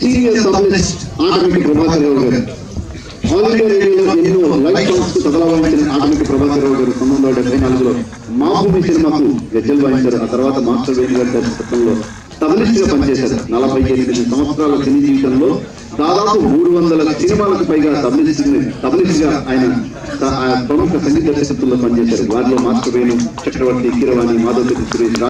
senior సబ్లిస్ట్ ఆటమిక Prabhakar రావు గారు all India రేడియోలో ఎన్నో లైవ్ సాంగ్స్ కు తబలా వాయించిన ఆటమిక ప్రభాకర్ రావు గారు పంతొమ్మిది వందల డెబ్బై నాలుగులో మా భూమి సినిమాకు గజ్జలు వాయించారు ఆ తర్వాత మాస్టర్ వేణు గారి దర్శకత్వంలో తబలిస్ట్ గా పనిచేశారు నలభై ఎనిమిది సంవత్సరాల సినీ జీవితంలో దాదాపు మూడు వందల సినిమాలకు పైగా తబలిస్ట్ తబలిస్ట్ గా ఆయన త- ఆ ప్రముఖ సంగీత దర్శకత్వంలో పనిచేశారు వారిలో మాస్టర్ వేణు చక్రవర్తి కీరవాణి మాధవ్ సురేష్